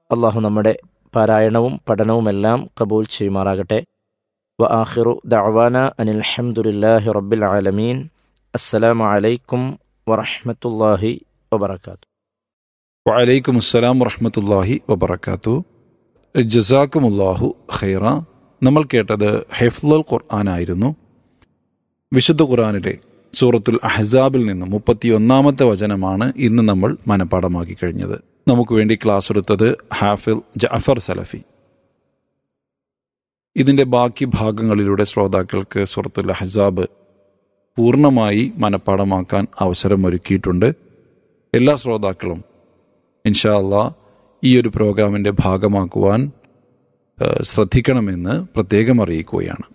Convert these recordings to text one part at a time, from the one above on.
അള്ളാഹു നമ്മുടെ പാരായണവും പഠനവുമെല്ലാം കബൂൽ ചെയ്യുമാറാകട്ടെ വ ആഖിറു ദഅവാന അനിൽ ഹംദുലില്ലാഹി റബ്ബിൽ ആലമീൻ അസ്സലാമു അലൈക്കും വറഹ്മത്തുള്ളാഹി വബറകാതുഹു വലൈക്കും അസ്സലാം വറഹമത്തല്ലാഹി വബർക്കാത്തു ജസാക്കുമുല്ലാഹു ഖൈറ നമ്മൾ കേട്ടത് ഹെഫ്ലുൽ ഖുർആനായിരുന്നു വിശുദ്ധ ഖുർആനിലെ സൂറത്തുൽ അഹ്സാബിൽ നിന്ന് മുപ്പത്തിയൊന്നാമത്തെ വചനമാണ് ഇന്ന് നമ്മൾ മനഃപ്പാടമാക്കി കഴിഞ്ഞത് നമുക്ക് വേണ്ടി ക്ലാസ് എടുത്തത് ഹാഫിൽ ജഅഫർ സലഫി ഇതിന്റെ ബാക്കി ഭാഗങ്ങളിലൂടെ ശ്രോതാക്കൾക്ക് സൂറത്തുൽ അഹ്സാബ് പൂർണ്ണമായി മനഃപ്പാടമാക്കാൻ അവസരമൊരുക്കിയിട്ടുണ്ട് എല്ലാ ശ്രോതാക്കളും ഇൻഷാ അള്ളാ ഈ ഒരു പ്രോഗ്രാമിൻ്റെ ഭാഗമാക്കുവാൻ ഏഹ്, ശ്രദ്ധിക്കണമെന്ന് പ്രത്യേകം അറിയിക്കുകയാണ്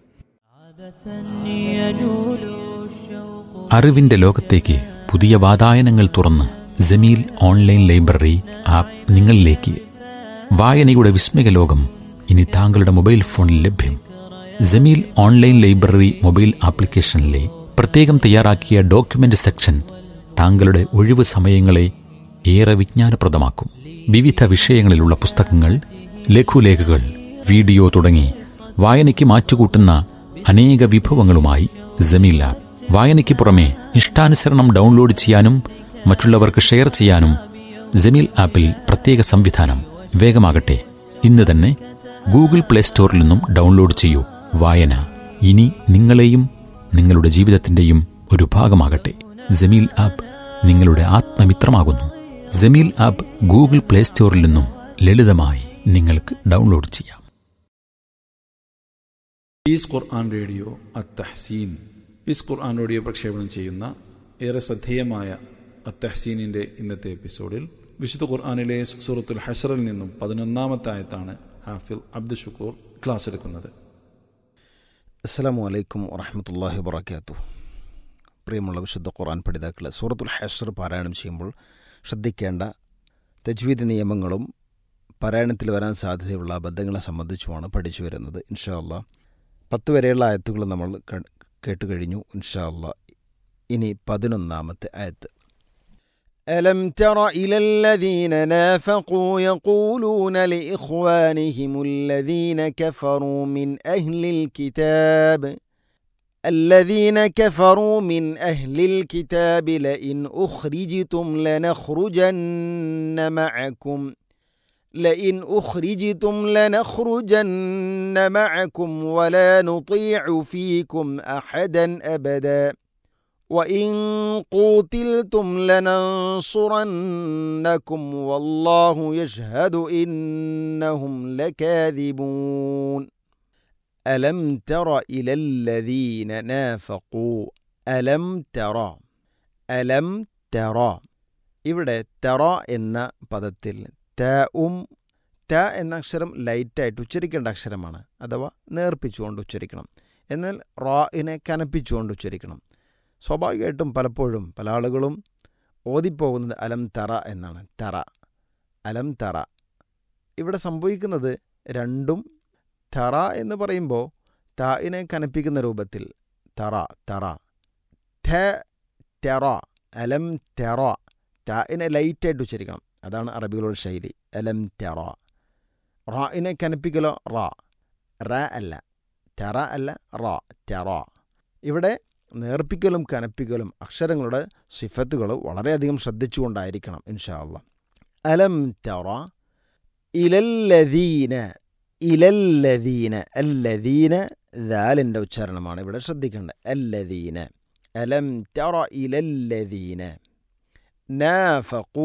അറിവിന്റെ ലോകത്തേക്ക് പുതിയ വാതായനങ്ങൾ തുറന്ന് ജമീൽ ഓൺലൈൻ ലൈബ്രറി ആപ്പ് നിങ്ങളിലേക്ക് വായനയുടെ വിസ്മയ ലോകം ഇനി താങ്കളുടെ മൊബൈൽ ഫോണിൽ ലഭ്യം ജമീൽ ഓൺലൈൻ ലൈബ്രറി മൊബൈൽ ആപ്ലിക്കേഷനിലെ പ്രത്യേകം തയ്യാറാക്കിയ ഡോക്യുമെന്റ് സെക്ഷൻ താങ്കളുടെ ഒഴിവ് സമയങ്ങളെ ഏറെ വിജ്ഞാനപ്രദമാക്കും വിവിധ വിഷയങ്ങളിലുള്ള പുസ്തകങ്ങൾ ലഘുലേഖകൾ വീഡിയോ തുടങ്ങി വായനയ്ക്ക് മാറ്റുകൂട്ടുന്ന അനേക വിഭവങ്ങളുമായി ജമീൽ ആപ്പ് വായനയ്ക്ക് പുറമെ ഇഷ്ടാനുസരണം ഡൗൺലോഡ് ചെയ്യാനും മറ്റുള്ളവർക്ക് ഷെയർ ചെയ്യാനും ജമീൽ ആപ്പിൽ പ്രത്യേക സംവിധാനം വേഗമാകട്ടെ ഇന്ന് തന്നെ ഗൂഗിൾ പ്ലേ സ്റ്റോറിൽ നിന്നും ഡൗൺലോഡ് ചെയ്യൂ വായന ഇനി നിങ്ങളെയും നിങ്ങളുടെ ജീവിതത്തിന്റെയും ഒരു ഭാഗമാകട്ടെ ജമീൽ ആപ്പ് നിങ്ങളുടെ ആത്മമിത്രമാകുന്നു ജമീൽ ആപ്പ് ഗൂഗിൾ പ്ലേ സ്റ്റോറിൽ നിന്നും ലളിതമായി നിങ്ങൾക്ക് ഡൗൺലോഡ് ചെയ്യാം ഈസ് ഖുർആൻ റേഡിയോ അത്തഹ്സീൻ ഈസ് ഖുർആൻ റേഡിയോ പ്രക്ഷേപണം ചെയ്യുന്ന ഏറെ ശ്രദ്ധേയമായ അത്തഹ്സീനിന്റെ ഇന്നത്തെ എപ്പിസോഡിൽ വിശുദ്ധ ഖുർആനിലെ സൂറത്തുൽ ഹഷറിൽ നിന്നും പതിനൊന്നാമത്തെ ആയത്താണ് ഹാഫിൽ അബ്ദു ഷുക്കൂർ ക്ലാസ് എടുക്കുന്നത് അസ്സലാമു അലൈക്കും വറഹമത്തല്ലാഹി വബർക്കാത്തു പ്രിയമുള്ള വിശുദ്ധ ഖുർആൻ പഠിതാക്കൾ സൂറത്തുൽ ഹഷർ പാരായണം ചെയ്യുമ്പോൾ ശ്രദ്ധിക്കേണ്ട തജ്വീദ് നിയമങ്ങളും പാരായണത്തിൽ വരാൻ സാധ്യതയുള്ള അബദ്ധങ്ങളെ സംബന്ധിച്ചുമാണ് പഠിച്ചു വരുന്നത് ഇൻഷാ അല്ലാ പത്ത് വരെയുള്ള ആയത്തുകൾ നമ്മൾ ക- കേട്ട് കഴിഞ്ഞു ഇൻഷാ അല്ലാ ഇനി പതിനൊന്നാമത്തെ ആയത്ത് ألم تر إلى الذين نافقوا يقولون لإخوانهم الذين كفروا من أهل الكتاب الذين كفروا من أهل الكتاب لئن أخرجتم لنخرجن معكم لئن أخرجتم لنخرجن معكم ولا نطيع فيكم أحدا أبدا وإن قوتلتم لننصرنكم والله يشهد إنهم لكاذبون ألم تر إلى الذين نافقوا ألم ترى ألم ترى ഇവിടെ തെറ എന്ന പദത്തിൽ ത ഉം ത എന്ന അക്ഷരം ലൈറ്റായിട്ട് ഉച്ചരിക്കേണ്ട അക്ഷരമാണ് അഥവാ നേർപ്പിച്ചുകൊണ്ട് ഉച്ചരിക്കണം എന്നാൽ റായിനെ കനപ്പിച്ചുകൊണ്ട് ഉച്ചരിക്കണം സ്വാഭാവികമായിട്ടും പലപ്പോഴും പല ആളുകളും ഓതിപ്പോകുന്നത് അലം തറ എന്നാണ് തറ അലം തറ ഇവിടെ സംഭവിക്കുന്നത് രണ്ടും തറ എന്ന് പറയുമ്പോൾ തായിനെ കനപ്പിക്കുന്ന രൂപത്തിൽ തറ തറ ഥ തെറ അലം തെറ തായിനെ ലൈറ്റായിട്ട് ഉച്ചരിക്കണം അതാണ് അറബികളുടെ ശൈലി അലം തെറ റായിനെ കനപ്പിക്കലോ റാ റ അല്ല തെറ അല്ല റാ തെറ ഇവിടെ നേർപ്പിക്കലും കനപ്പിക്കലും അക്ഷരങ്ങളുടെ സിഫത്തുകൾ വളരെയധികം ശ്രദ്ധിച്ചുകൊണ്ടായിരിക്കണം ഇൻഷാ അല്ല അലം തറ ഇലല്ലദീന ഇലല്ലദീന അല്ലദീന ദാലിൻ്റെ ഉച്ചാരണമാണ് ഇവിടെ ശ്രദ്ധിക്കേണ്ടത് അല്ലദീന അലം തറ ഇലല്ലദീന നാഫഖൂ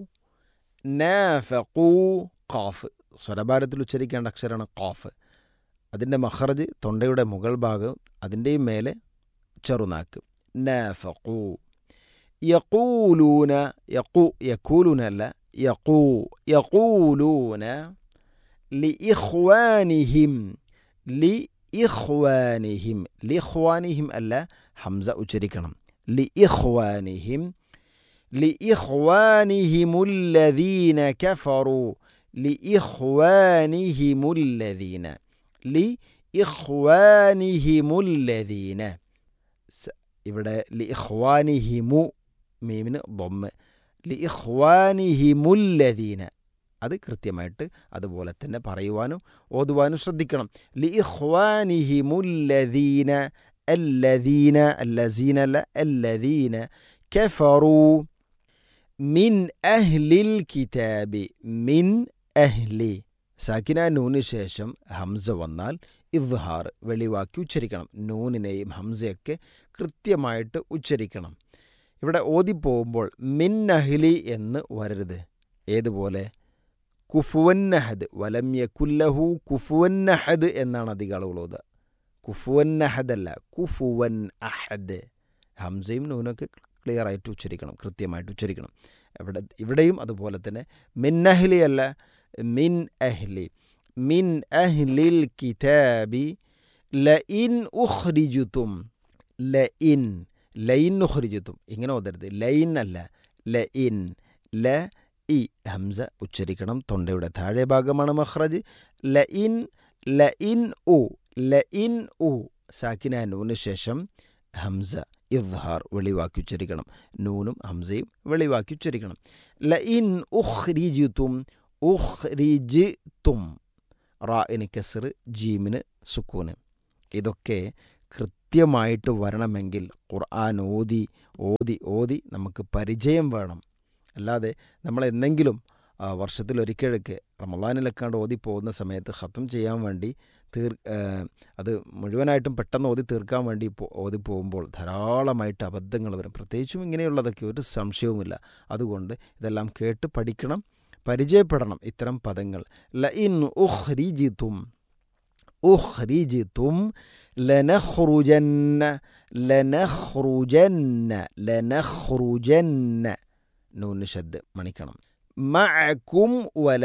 നാഫഖൂ ഖാഫ് സ്വരഭാരത്തിൽ ഉച്ചരിക്കേണ്ട അക്ഷരമാണ് ഖാഫ് അതിൻ്റെ മഹറജ് തൊണ്ടയുടെ മുകൾ ഭാഗം അതിൻ്റെയും മേലെ ചെറുനാക്ക് നാഫഖൂ യഖൂലൂന യഖൂ യഖൂലൂന അല്ല യഖൂ യഖൂലൂന ലിഇഖ്വാനിഹിം ലിഇഖ്വാനിഹിം ലിഇഖ്വാനിഹിം അല്ല ഹംസ ഉച്ചരിക്കണം ലിഇഖ്വാനിഹിം لإخوانهم الذين كفروا لإخوانهم الذين لإخوانهم الذين ഇവിടെ ലിഇഖ്വാനിഹിമു മീമിന് ദൊമ്മ് ലിഇഖ്വാനിഹിമുല്ലദീന അത് കൃത്യമായിട്ട് അതുപോലെ തന്നെ പറയുവാനും ഓതുവാനും ശ്രദ്ധിക്കണം ലി ഇഖ്വാനിഹിമുല്ലദീന അല്ലദീന അല്ലസീന അല്ല അല്ലദീന കഫറൂ മിൻ അഹ്ലിൽ കിതാബി മിൻ അഹ്ലി സാക്കിന നൂന് ശേഷം ഹംസ വന്നാൽ ഇദ്ഹാർ വെളിവാക്കി ഉച്ചരിക്കണം നൂനിനെയും ഹംസയൊക്കെ കൃത്യമായിട്ട് ഉച്ചരിക്കണം ഇവിടെ ഓതിപ്പോകുമ്പോൾ മിൻ അഹ്ലി എന്ന് വരരുത് ഏതുപോലെ കുഫുവന്നഹദ് വലം യക്കുല്ലഹു കുഫുവന്നഹദ് എന്നാണ് അധികം ആളുകൾ ഓതുക കുഫുവന്നഹദ് അല്ല കുഫുവൻ അഹദ് ഹംസയും നൂനൊക്കെ ക്ലിയർ ആയിട്ട് ഉച്ചരിക്കണം കൃത്യമായിട്ട് ഉച്ചരിക്കണം ഇവിടെ ഇവിടെയും അതുപോലെ തന്നെ മിൻ അഹ്ലി അല്ല മിൻ അഹ്ലി മിൻ അഹ്ലിൽ കിതാബി ലഇൻ ഉഖ്രിജുതും ലഇൻ ലൈൻ ഉഖ്രിജുതും ഇങ്ങനെ ഓതരുത് ലൈൻ അല്ല ലഇൻ ല ഇ ഹംസ ഉച്ചരിക്കണം തൊണ്ടയുടെ താഴെ ഭാഗമാണ് മഹ്റജ് ലഇൻ ലഇൻ ഉ ലഇൻ ഉ സാക്കിന നൂന് ശേഷം ഹംസ ഇദ്ഹാർ വെളിവാക്കി ഉച്ചരിക്കണം നൂനും ഹംസയും വെളിവാക്കി ഉച്ചരിക്കണം ലഇൻ ഉഖ്രിജിതും ഉഖ്രിജിതും റാഇന് കസർ ജീമിന് സുക്കൂന് ഇതൊക്കെ കൃത്യമായിട്ട് വരണമെങ്കിൽ ഖുർആൻ ഓതി ഓതി ഓതി നമുക്ക് പരിചയം വേണം അല്ലാതെ നമ്മൾ എന്തെങ്കിലും വർഷത്തിലൊരിക്കഴൊക്കെ റമലാനിലക്കാണ്ട് ഓതി പോകുന്ന സമയത്ത് ഖത്തം ചെയ്യാൻ വേണ്ടി തീർ അത് മുഴുവനായിട്ടും പെട്ടെന്ന് ഓതി തീർക്കാൻ വേണ്ടി ഓതി പോകുമ്പോൾ ധാരാളമായിട്ട് അബദ്ധങ്ങൾ വരും പ്രത്യേകിച്ചും ഇങ്ങനെയുള്ളതൊക്കെ ഒരു സംശയവുമില്ല അതുകൊണ്ട് ഇതെല്ലാം കേട്ട് പഠിക്കണം പരിചയപ്പെടണം ഇത്തരം പദങ്ങൾ ലഇൻ ഉഖ്രിജിതും ഉഖ്രിജിതും ലനഖ്റുജന്ന ലനഖ്റുജന്ന ലനഖ്റുജന്ന നൂന് ശബ്ദ് മണിക്കണം മഅക്കും വല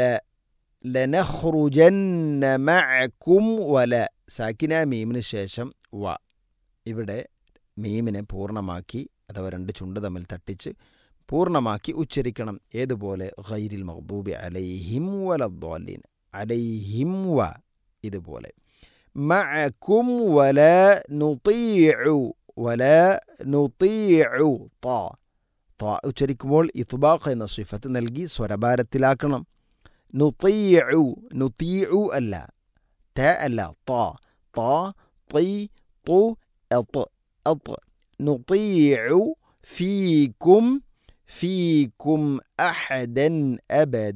ലനഖ്റുജന്ന മഅക്കും വല സാക്കിന മീമിന് ശേഷം വ ഇവിടെ മീമിനെ പൂർണ്ണമാക്കി അഥവാ രണ്ട് ചുണ്ട് തമ്മിൽ തട്ടിച്ച് പൂർണ്ണമാക്കി ഉച്ചരിക്കണം ഏതുപോലെ ഖൈരിൽ മഖ്ദൂബി അലൈഹിം വലദ്ദാലിൻ അലൈഹിം വ ഇതുപോലെ മഅക്കും വല നുതീഉ വല നുതീഉ ത ത ഉച്ചരിക്കുമ്പോൾ ഇത്ബാഖ് എന്ന സിഫത്ത് നൽകി സ്വരഭാരത്തിലാക്കണം നുതീഉ നുതീഉ അല്ല ത അല്ല ത ത തി തു അത്ത് അത്ത് നുതീഉ ഫീക്കും ഫീക്കും അഹദൻ അബദ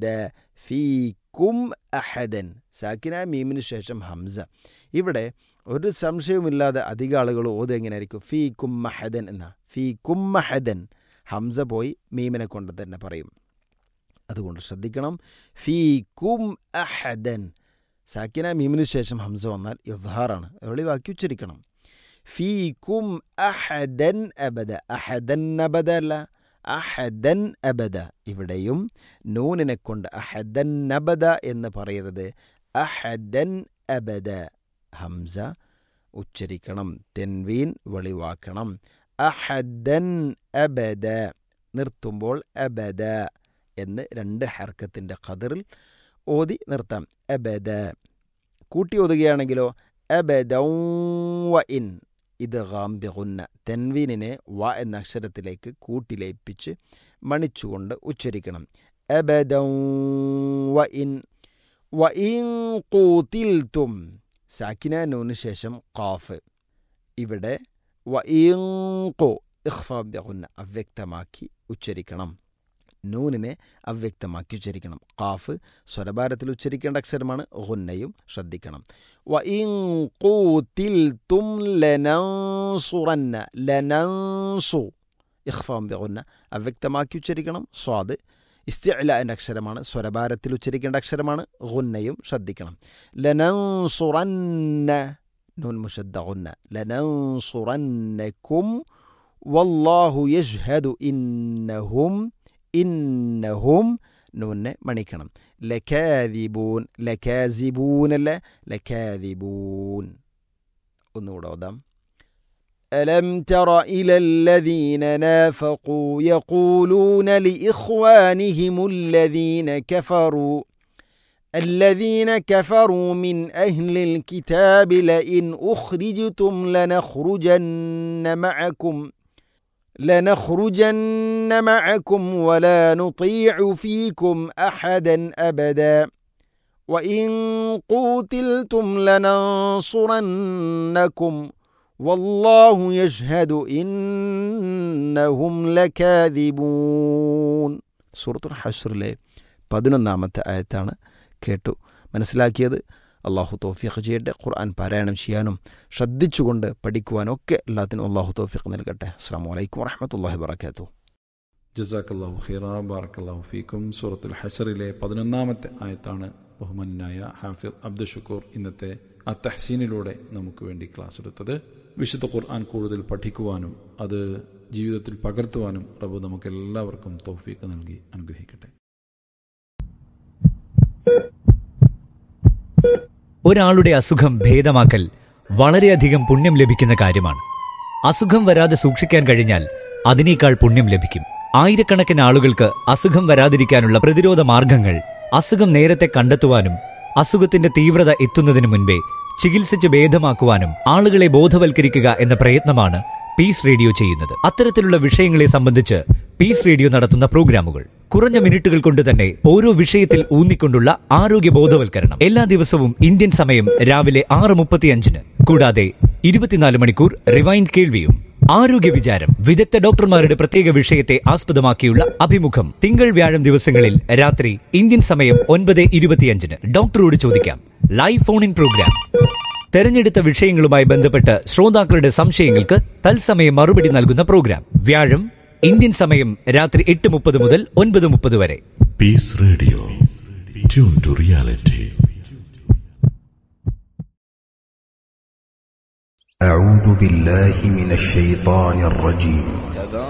ഫീക്കും അഹദൻ സാക്കിന മീമിന് ശേഷം ഹംസ ഇവിടെ ഒരു സംശയവുമില്ലാതെ അധിക ആളുകൾ ഓത് എങ്ങനെയായിരിക്കും ഫീ കുമ്മഹദൻ എന്ന ഫീ കുമ്മഹദൻ ഹംസ പോയി മീമിനെ കൊണ്ട് തന്നെ പറയും അതുകൊണ്ട് ശ്രദ്ധിക്കണം ഫീ കും അഹദൻ സാക്കിന മീമിന് ശേഷം ഹംസ വന്നാൽ ഇദ്ഹാറാണ് വെളിവാക്കി ഉച്ചരിക്കണം ഫീ കും അഹദൻ അബദ അഹദൻ അബദ അല്ല അഹദൻ അബദ ഇവിടെയും നൂനിനെ കൊണ്ട് അഹദൻ അബദ എന്ന് പറയരുത് അഹദൻ അബദ ഹംസ ഉച്ചരിക്കണം തെൻവീൻ വെളിവാക്കണം അഹദൻ അബദ നിർത്തുമ്പോൾ അബദ എന്ന് രണ്ട് ഹർക്കത്തിൻ്റെ ഖദറിൽ ഓതി നിർത്താം അബദ കൂട്ടി ഓതുകയാണെങ്കിലോ അബദൗ വ ഇൻ ഇത് ഗാംബിഗുന്ന തെൻവീനിനെ വ എന്ന അക്ഷരത്തിലേക്ക് കൂട്ടിലേപ്പിച്ച് മണിച്ചുകൊണ്ട് ഉച്ചരിക്കണം അബദൗ വ ഇൻ വ ഇൻ കൂത്തിൽത്തും സാക്കിന നൂന് ശേഷം ഖാഫ് ഇവിടെ വ ഇൻകോ ഇഖ്ഫാബ്യകുന്ന അവ്യക്തമാക്കി ഉച്ചരിക്കണം നൂനിനെ അവ്യക്തമാക്കി ഉച്ചരിക്കണം ഖാഫ് സ്വരഭാരത്തിൽ ഉച്ചരിക്കേണ്ട അക്ഷരമാണ് ഗുന്നയും ശ്രദ്ധിക്കണം വ ഇൻകൂത്തിൽത്തും ലനൻസുറന്ന ലനൻസു ഇഖ്ഫാബ്യകുന്ന അവ്യക്തമാക്കി ഉച്ചരിക്കണം സ്വാദ് ഇസ്തിഅല എന്ന അക്ഷരമാണ് സ്വരഭാരത്തിൽ ഉച്ചരിക്കേണ്ട അക്ഷരമാണ് ഗുന്നയും ശ്രദ്ധിക്കണം ലനൻസുറന്ന നൂൻ മുഷദ്ദ ഗുന്ന ലനൻസുറന്നക്കും വല്ലാഹു യഷ്ഹദു ഇന്നഹും ഇന്നഹും നൂനെ മണിക്കണം ലക്കാദിബൂൻ ലക്കാസിബൂൻ അല്ല ലക്കാദിബൂൻ ഒന്നുകൂടെ ഓതാം ألم تر إلى الذين نافقوا يقولون لإخوانهم الذين كفروا الذين كفروا من أهل الكتاب لئن أخرجتم لنخرجن معكم لنخرجن معكم ولا نطيع فيكم أحدا أبدا وإن قوتلتم لننصرنكم والله يشهد إنهم لكاذبون സൂറത്തുൽ ഹഷറിലെ പതിനൊന്നാമത്തെ ആയത്താണ് കേട്ടു മനസ്സിലാക്കിയത് അള്ളാഹു തോഫിഖ് ചെയ്യട്ടെ ഖുർആൻ പാരായണം ചെയ്യാനും ശ്രദ്ധിച്ചുകൊണ്ട് പഠിക്കുവാനും ഒക്കെ എല്ലാത്തിനും അള്ളാഹു തോഫിഖ് നൽകട്ടെ അസ്സാം വലൈക്കും വറഹമത്തല്ലാഹി വർക്കാത്തു ജസാക്കല്ലാഹു ഖിറ ബാറക്കല്ലാഹു ഫീക്കും സൂറത്തുൽ ഹഷറിലെ പതിനൊന്നാമത്തെ ആയത്താണ് ബഹുമാനായ ഹാഫിദ് അബ്ദുൽ ഷുക്കൂർ ഇന്നത്തെ അത്തഹസീനിലൂടെ നമുക്ക് വേണ്ടി ക്ലാസ് എടുത്തത് വിശുദ്ധ ഖുർആൻ കൂടുതൽ പഠിക്കുവാനും അത് ജീവിതത്തിൽ പകർത്തുവാനും റബ്ബ് നമുക്ക് എല്ലാവർക്കും തൗഫീക്ക് നൽകി അനുഗ്രഹിക്കട്ടെ ഒരാളുടെ അസുഖം ഭേദമാക്കൽ വളരെയധികം പുണ്യം ലഭിക്കുന്ന കാര്യമാണ് അസുഖം വരാതെ സൂക്ഷിക്കാൻ കഴിഞ്ഞാൽ അതിനേക്കാൾ പുണ്യം ലഭിക്കും ആയിരക്കണക്കിന് ആളുകൾക്ക് അസുഖം വരാതിരിക്കാനുള്ള പ്രതിരോധ മാർഗങ്ങൾ അസുഖം നേരത്തെ കണ്ടെത്തുവാനും അസുഖത്തിന്റെ തീവ്രത എത്തുന്നതിന് മുൻപേ ചികിത്സിച്ച് ഭേദമാക്കുവാനും ആളുകളെ ബോധവൽക്കരിക്കുക എന്ന പ്രയത്നമാണ് പീസ് റേഡിയോ ചെയ്യുന്നത് അത്തരത്തിലുള്ള വിഷയങ്ങളെ സംബന്ധിച്ച് പീസ് റേഡിയോ നടത്തുന്ന പ്രോഗ്രാമുകൾ കുറഞ്ഞ മിനിറ്റുകൾ കൊണ്ട് തന്നെ ഓരോ വിഷയത്തിൽ ഊന്നിക്കൊണ്ടുള്ള ആരോഗ്യ ബോധവൽക്കരണം എല്ലാ ദിവസവും ഇന്ത്യൻ സമയം രാവിലെ ആറ് മുപ്പത്തിയഞ്ചിന് കൂടാതെ ഇരുപത്തിനാല് മണിക്കൂർ റിവൈൻഡ് കേൾവിയും ആരോഗ്യ വിചാരം വിദഗ്ധ ഡോക്ടർമാരുടെ പ്രത്യേക വിഷയത്തെ ആസ്പദമാക്കിയുള്ള അഭിമുഖം തിങ്കൾ വ്യാഴം ദിവസങ്ങളിൽ രാത്രി ഇന്ത്യൻ സമയം ഒൻപത് ഇരുപത്തിയഞ്ചിന് ഡോക്ടറോട് ചോദിക്കാം ലൈവ് ഫോൺ ഇൻ പ്രോഗ്രാം തെരഞ്ഞെടുത്ത വിഷയങ്ങളുമായി ബന്ധപ്പെട്ട് ശ്രോതാക്കളുടെ സംശയങ്ങൾക്ക് തത്സമയം മറുപടി നൽകുന്ന പ്രോഗ്രാം വ്യാഴം ഇന്ത്യൻ സമയം രാത്രി എട്ട് മുപ്പത് മുതൽ ഒൻപത് മുപ്പത് വരെ Peace Radio. Tune to reality. أعوذ بالله من الشيطان الرجيم